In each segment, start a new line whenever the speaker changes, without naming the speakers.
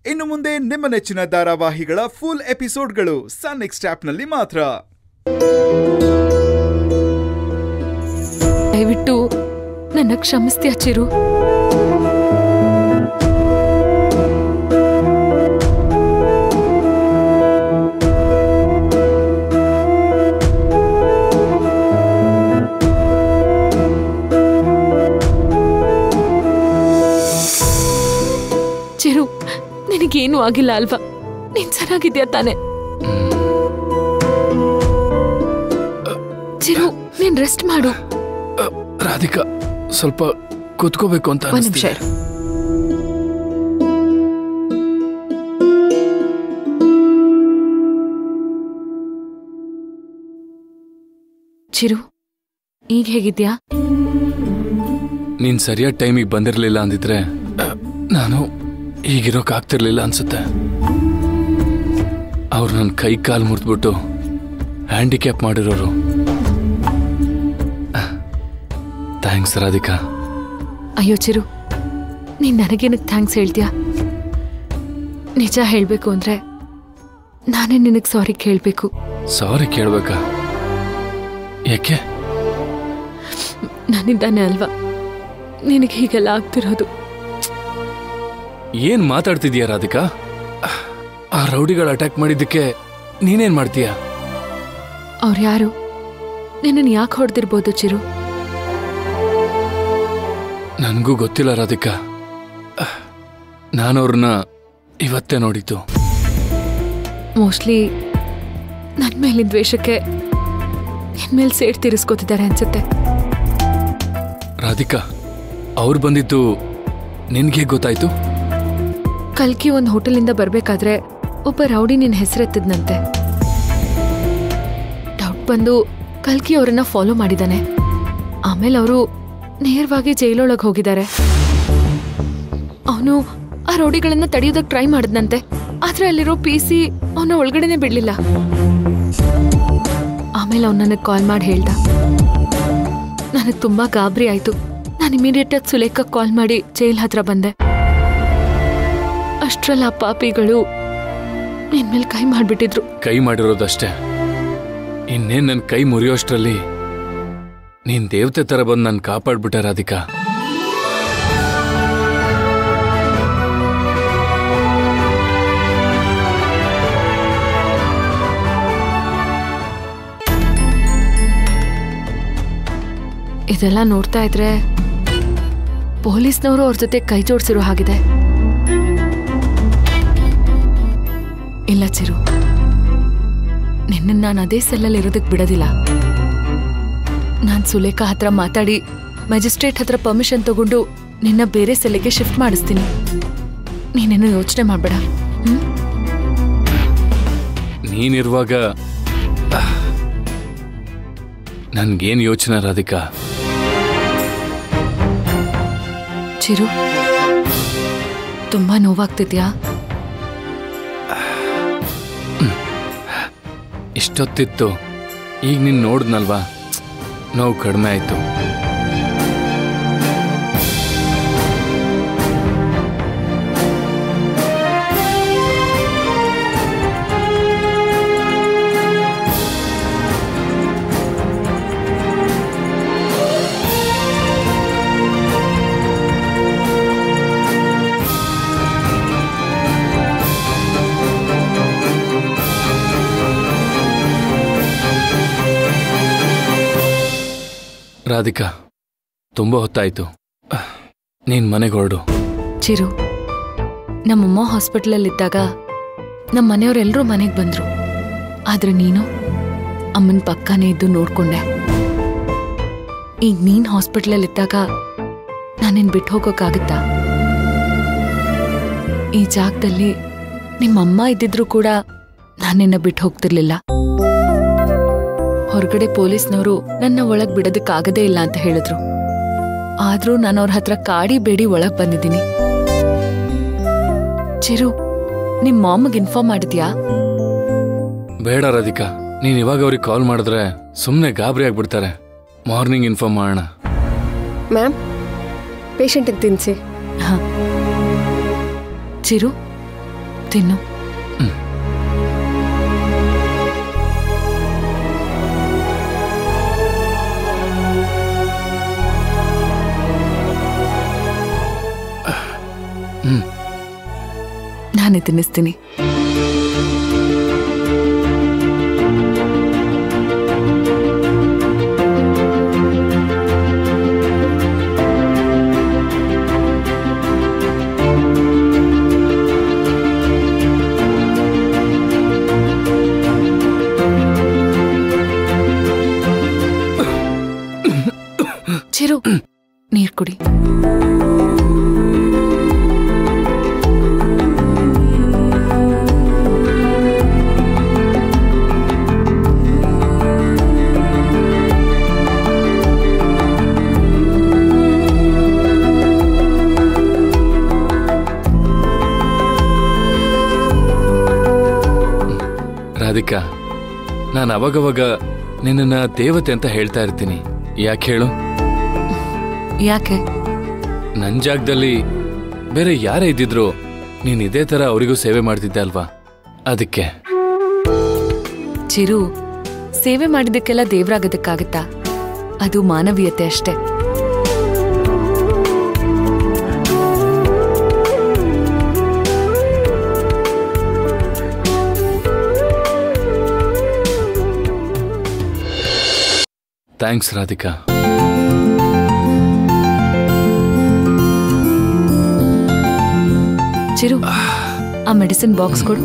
ಇನ್ನು ಮುಂದೆ ನಿಮ್ಮ ನೆಚ್ಚಿನ ಧಾರಾವಾಹಿಗಳ ಫುಲ್ ಎಪಿಸೋಡ್ಗಳು ಸನ್ ನೆಕ್ಸ್ಟ್ ಆಪ್ನಲ್ಲಿ ಮಾತ್ರ
ದಯವಿಟ್ಟು ನನ್ನ ಕ್ಷಮಿಸ್ತೀಯ ಚಿರು ಚಿರು ನಿನಗೇನು ಆಗಿಲ್ಲ ಅಲ್ವಾ ನೀನ್ ಚೆನ್ನಾಗಿದ್ಯಾ ತಾನೆ ಚಿರು ನೀನ್ ರೆಸ್ಟ್ ಮಾಡು
ರಾಧಿಕಾ ಸ್ವಲ್ಪ ಕೂತ್ಕೋಬೇಕು ಅಂತ
ಒಂದ್ ನಿಮಿಷ
ಅನಿಸ್ತಿದೆ
ಇರು ಚಿರು ಈಗ ಹೇಗಿದ್ಯಾ
ನೀನ್ ಸರಿಯಾದ ಟೈಮಿಗೆ ಬಂದಿರಲಿಲ್ಲ ಅಂದಿದ್ರೆ ಅಹ್, ನಾನು ಈಗಿರೋಕ್ ಆಗ್ತಿರ್ಲಿಲ್ಲ ಅನ್ಸುತ್ತೆ ಅವ್ರು ನನ್ನ ಕೈ ಕಾಲು ಮುರಿದ್ಬಿಟ್ಟು ಹ್ಯಾಂಡಿಕ್ಯಾಪ್ ಮಾಡಿರೋರು ಥ್ಯಾಂಕ್ಸ್ ರಾಧಿಕಾ
ಅಯ್ಯೋ ಚಿರು ನೀನ್ ನನಗೇನಕ್ ಥ್ಯಾಂಕ್ಸ್ ಹೇಳ್ತೀಯಾ ನಿಜ ಹೇಳ್ಬೇಕು ಅಂದ್ರೆ ನಾನೇ ನಿನಗ್ ಸಾರಿ ಕೇಳ್ಬೇಕು
ಸಾರಿ ಕೇಳ್ಬೇಕಾ ಯಾಕೆ
ನನ್ನಿಂದಾನೆ ಅಲ್ವಾ ನಿನಗೆ ಹೀಗೆಲ್ಲ ಆಗ್ತಿರೋದು
ಏನ್ ಮಾತಾಡ್ತಿದ್ಯಾ ರಾಧಿಕಾ ಆ ರೌಡಿಗಳು ಅಟ್ಯಾಕ್ ಮಾಡಿದ್ದಕ್ಕೆ ನೀನೇನ್ ಮಾಡ್ತೀಯಾ
ಅವ್ರು ಯಾರು ನಿನ್ನನ್ನು ಯಾಕೆ ಹೊಡೆದಿರ್ಬೋದು ಚಿರು
ನನಗೂ ಗೊತ್ತಿಲ್ಲ ರಾಧಿಕಾ ನಾನು ಅವ್ರನ್ನ ಇವತ್ತೇ ನೋಡಿದ್ದು
ಮೋಸ್ಟ್ಲಿ ನನ್ನ ಮೇಲಿನ ದ್ವೇಷಕ್ಕೆ ನಿನ್ ಮೇಲೆ ಸೇಡ್ ತೀರಿಸ್ಕೋತಿದ್ದಾರೆ ಅನ್ಸುತ್ತೆ
ರಾಧಿಕಾ ಅವ್ರು ಬಂದಿದ್ದು ನಿನ್ಗೆ ಗೊತ್ತಾಯ್ತು
ಕಲ್ಕಿ ಒಂದು ಹೋಟೆಲಿಂದ ಬರ್ಬೇಕಾದ್ರೆ ಒಬ್ಬ ರೌಡಿ ನಿನ್ನ ಹೆಸರೆತ್ತಿದ್ನಂತೆ ಡೌಟ್ ಬಂದು ಕಲ್ಕಿ ಅವರನ್ನ ಫಾಲೋ ಮಾಡಿದಾನೆ ಆಮೇಲೆ ಅವರು ನೇರವಾಗಿ ಜೈಲೊಳಗೆ ಹೋಗಿದ್ದಾರೆ ಅವನು ಆ ರೌಡಿಗಳನ್ನ ತಡೆಯೋದಕ್ಕೆ ಟ್ರೈ ಮಾಡಿದ್ನಂತೆ ಆದ್ರೆ ಅಲ್ಲಿರೋ ಪಿ ಸಿ ಅವನ ಒಳಗಡೆನೆ ಬಿಡ್ಲಿಲ್ಲ ಆಮೇಲೆ ಅವ್ನು ನನಗೆ ಕಾಲ್ ಮಾಡಿ ಹೇಳ್ದ ನನಗೆ ತುಂಬಾ ಗಾಬರಿ ಆಯ್ತು ನಾನು ಇಮಿಡಿಯೇಟ್ ಆಗಿ ಸುಲೇಖ ಕಾಲ್ ಮಾಡಿ ಜೈಲ್ ಹತ್ರ ಬಂದೆ ಅಷ್ಟ್ರಲ್ಲ ಆ ಪಾಪಿಗಳು ನಿನ್ ಮೇಲೆ ಕೈ ಮಾಡ್ಬಿಟ್ಟಿದ್ರು
ಕೈ ಮಾಡಿರೋದಷ್ಟೇ ಇನ್ನೇನ್ ನನ್ನ ಕೈ ಮುರಿಯೋಷ್ಟರಲ್ಲಿ ನೀನ್ ದೇವತೆ ತರ ಬಂದು ನನ್ ಕಾಪಾಡ್ಬಿಟ್ಟೆ ರಾಧಿಕಾ
ಇದೆಲ್ಲ ನೋಡ್ತಾ ಇದ್ರೆ ಪೊಲೀಸ್ನವರು ಅವ್ರ ಜೊತೆ ಕೈ ಜೋಡಿಸಿರೋ ಹಾಗಿದೆ ಇಲ್ಲ ಚಿರು ನಿನ್ನ ನಾನು ಅದೇ ಸೆಲ್ಲಲ್ಲಿ ಇರೋದಕ್ಕೆ ಬಿಡೋದಿಲ್ಲ ನಾನು ಸುಲೇಖಾ ಹತ್ರ ಮಾತಾಡಿ ಮ್ಯಾಜಿಸ್ಟ್ರೇಟ್ ಹತ್ರ ಪರ್ಮಿಷನ್ ತಗೊಂಡು ನಿನ್ನ ಬೇರೆ ಸೆಲ್ಲೆಗೆ ಶಿಫ್ಟ್ ಮಾಡಿಸ್ತೀನಿ ನೀನೇನು ಯೋಚನೆ ಮಾಡಬೇಡ ಹ್ಮ್
ನೀನಿರುವಾಗ ಆಹ್, ನನ್ಗೇನ್ ಯೋಚನೆ ರಾಧಿಕಾ
ಚಿರು ತುಂಬಾ ನೋವಾಗ್ತಿದ್ಯಾ
ಇಷ್ಟೊತ್ತಿತ್ತು ಈಗ ನೀನ್ ನೋಡ್ದ್ನಲ್ವಾ ನೋವು ಕಡಿಮೆ ಆಯ್ತು ರಾಧಿಕಾ ತುಂಬಾ ಹೊತ್ತಾಯ್ತು ಆಹ್, ನೀನ್ ಮನೆಗೆ ಹೊರಡು
ಚಿರು ನಮ್ಮಮ್ಮ ಹಾಸ್ಪಿಟ್ಲಲ್ಲಿದ್ದಾಗ ನಮ್ಮ ಮನೆಯವರೆಲ್ಲರೂ ಮನೆಗೆ ಬಂದ್ರು ಆದ್ರೆ ನೀನು ಅಮ್ಮನ ಪಕ್ಕನೇ ಇದ್ದು ನೋಡ್ಕೊಂಡೆ ಈಗ ನೀನ್ ಹಾಸ್ಪಿಟ್ಲಲ್ಲಿದ್ದಾಗ ನಾನಿನ್ ಬಿಟ್ಟು ಹೋಗೋಕ್ಕಾಗತ್ತಾ ಈ ಜಾಗದಲ್ಲಿ ನಿಮ್ಮಮ್ಮ ಇದ್ದಿದ್ರು ಕೂಡ ನಾನಿನ್ನ ಬಿಟ್ಟು ಹೋಗ್ತಿರ್ಲಿಲ್ಲ ಹೊರಗಡೆ ಪೊಲೀಸ್ನವರು ನನ್ನ ಒಳಗ್ ಬಿಡೋದಕ್ಕಾಗದೇ ಇಲ್ಲ ಅಂತ ಹೇಳಿದ್ರು ಆದ್ರೂ ನಾನು ಅವ್ರ ಹತ್ರ ಕಾಡಿ ಬೇಡಿ ಒಳಗ್ ಬಂದಿದ್ದೀನಿ ಚಿರು ನಿಮ್ ಮಾಮಗೆ ಇನ್ಫಾರ್ಮ್ ಮಾಡಿದ್ಯಾ
ಬೇಡ ರಾಧಿಕಾ ನೀನ್ ಇವಾಗ ಅವ್ರಿಗೆ ಕಾಲ್ ಮಾಡಿದ್ರೆ ಸುಮ್ಮನೆ ಗಾಬರಿ ಆಗ್ಬಿಡ್ತಾರೆ ಮಾರ್ನಿಂಗ್ ಇನ್ಫಾರ್ಮ್ ಮಾಡೋಣ
ಮ್ಯಾಮ್ ಪೇಷಂಟಿಗೆ ತಿನ್ನಿಸಿ
ಹ. ಚಿರು ತಿನ್ನು ನಾನೇ ತಿನ್ನಿಸ್ತೀನಿ ಚಿರು ನೀರ್ ಕುಡಿ
ರಾಧಿಕಾ ನಾನು ಅವಾಗವಾಗ ನಿನ್ನನ್ನ ದೇವತೆ ಅಂತ ಹೇಳ್ತಾ ಇರ್ತೀನಿ ಯಾಕೆ ಹೇಳು
ಯಾಕೆ
ನನ್ನ ಜಾಗದಲ್ಲಿ ಬೇರೆ ಯಾರೇ ಇದ್ದಿದ್ರು ನೀನ್ ಇದೇ ತರ ಅವರಿಗೂ ಸೇವೆ ಮಾಡ್ತಿದ್ದೆ ಅಲ್ವಾ ಅದಕ್ಕೆ
ಚಿರು ಸೇವೆ ಮಾಡಿದ್ದಕ್ಕೆಲ್ಲ ದೇವ್ರಾಗೋದಕ್ಕಾಗತ್ತಾ ಅದು ಮಾನವೀಯತೆ ಅಷ್ಟೇ
ಥ್ಯಾಂಕ್ಸ್ ರಾಧಿಕಾ
ಚಿರು ಆ ಮೆಡಿಸಿನ್ ಬಾಕ್ಸ್ ಕೊಡು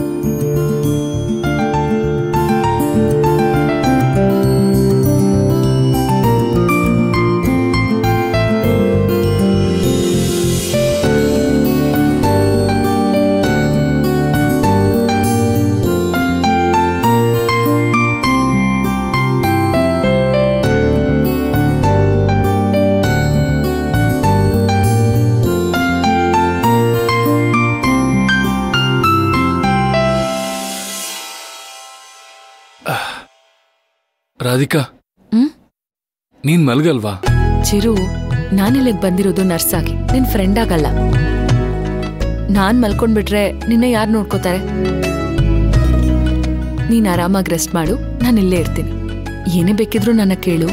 ರಾಧಿಕಾ
ಹ್ಮ್
ನೀನ್ ಮಲ್ಗಲ್ವಾ
ಚಿರು ನಾನಿಲ್ಲಿಗ್ ಬಂದಿರೋದು ನರ್ಸ್ ಆಗಿ ನಿನ್ ಫ್ರೆಂಡ್ ಆಗಲ್ಲ ನಾನ್ ಮಲ್ಕೊಂಡ್ಬಿಟ್ರೆ ನಿನ್ನ ಯಾರು ನೋಡ್ಕೋತಾರೆ ನೀನ್ ಆರಾಮಾಗಿ ರೆಸ್ಟ್ ಮಾಡು ನಾನು ಇಲ್ಲೇ ಇರ್ತೀನಿ ಏನೇ ಬೇಕಿದ್ರು ನನ್ನ ಕೇಳು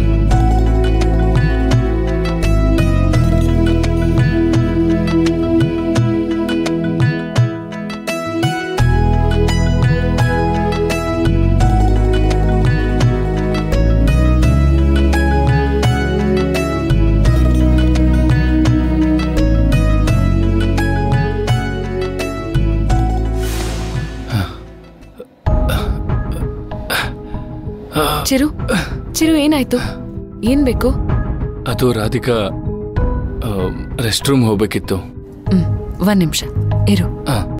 ಚಿರು ಚಿರು ಏನಾಯ್ತು ಏನ್ ಬೇಕು
ಅದು ರಾಧಿಕಾ ರೆಸ್ಟ್ ರೂಮ್ ಹೋಗ್ಬೇಕಿತ್ತು
ಹ್ಮ್ ಒಂದ್ ನಿಮಿಷ ಇರು
ಆ,